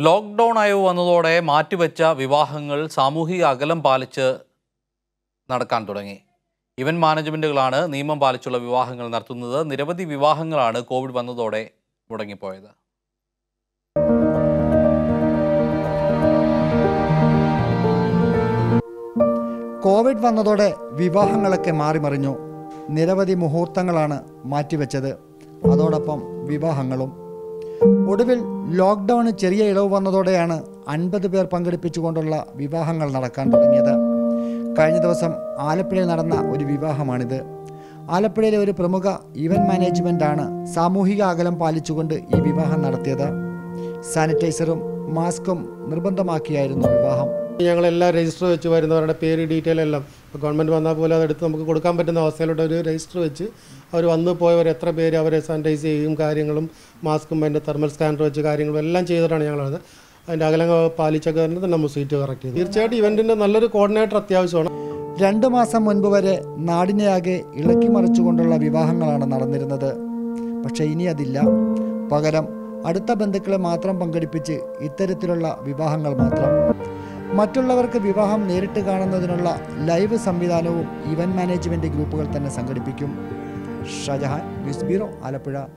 lockdown അയവ് വന്നതോടെ മാറ്റിവെച്ച വിവാഹങ്ങൾ സാമൂഹിക അകലം പാലിച്ച് നടക്കാൻ തുടങ്ങി ഇവന്റ് മാനേജ്മെന്റുകളാണ് നിയമം പാലിച്ചുള്ള വിവാഹങ്ങൾ നടത്തുന്നത് നിരവധി വിവാഹങ്ങളാണ് കോവിഡ് വന്നതോടെ മുടങ്ങിപ്പോയത് കോവിഡ് വന്നതോടെ വിവാഹങ്ങളൊക്കെ മാറിമറിഞ്ഞു നിരവധി മുഹൂർത്തങ്ങളാണ് മാറ്റിവെച്ചത് അതോടൊപ്പം വിവാഹങ്ങളും ഒടുവിൽ ലോക്ക്ഡൗൺ ചെറിയ ഇളവ് വന്നതോടെയാണ് അൻപത് പേർ പങ്കെടുപ്പിച്ചുകൊണ്ടുള്ള വിവാഹങ്ങൾ നടക്കാൻ തുടങ്ങിയത് കഴിഞ്ഞ ദിവസം ആലപ്പുഴയിൽ നടന്ന ഒരു വിവാഹമാണിത് ആലപ്പുഴയിലെ ഒരു പ്രമുഖ ഇവന്റ് മാനേജ്മെൻ്റാണ് സാമൂഹിക അകലം പാലിച്ചുകൊണ്ട് ഈ വിവാഹം നടത്തിയത് സാനിറ്റൈസറും മാസ്കും നിർബന്ധമാക്കിയായിരുന്നു വിവാഹം ഞങ്ങളെല്ലാം രജിസ്റ്റർ വെച്ച് വരുന്നവരുടെ പേര് ഡീറ്റെയിൽ എല്ലാം ഇപ്പോൾ ഗവൺമെൻറ് വന്നാൽ പോലും അതെടുത്ത് നമുക്ക് കൊടുക്കാൻ പറ്റുന്ന അവസ്ഥയിലോട്ട് ഒരു രജിസ്റ്റർ വെച്ച് അവർ വന്നു പോയവർ എത്ര പേര് അവരെ സാനിറ്റൈസ് ചെയ്യും കാര്യങ്ങളും മാസ്കും അതിൻ്റെ തെർമൽ സ്കാനർ വെച്ച് കാര്യങ്ങളും എല്ലാം ചെയ്തിട്ടാണ് ഞങ്ങളത് അതിൻ്റെ അകലങ്ങൾ പാലിച്ചൊക്കെ തന്നെ നമ്മൾ സീറ്റ് കറക്റ്റ് ചെയ്തു തീർച്ചയായിട്ടും ഇവൻറ്റിൻ്റെ നല്ലൊരു കോർഡിനേറ്റർ അത്യാവശ്യമാണ് രണ്ടു മാസം മുൻപ് വരെ നാടിനെയാകെ ഇളക്കി മറിച്ചുകൊണ്ടുള്ള വിവാഹങ്ങളാണ് നടന്നിരുന്നത് പക്ഷേ ഇനി അതില്ല പകരം അടുത്ത ബന്ധുക്കളെ മാത്രം പങ്കെടുപ്പിച്ച് ഇത്തരത്തിലുള്ള വിവാഹങ്ങൾ മാത്രം മറ്റുള്ളവർക്ക് വിവാഹം നേരിട്ട് കാണുന്നതിനുള്ള ലൈവ് സംവിധാനവും ഇവന്റ് മാനേജ്മെന്റ് ഗ്രൂപ്പുകൾ തന്നെ സംഘടിപ്പിക്കും ഷജഹാൻ ന്യൂസ് ബ്യൂറോ ആലപ്പുഴ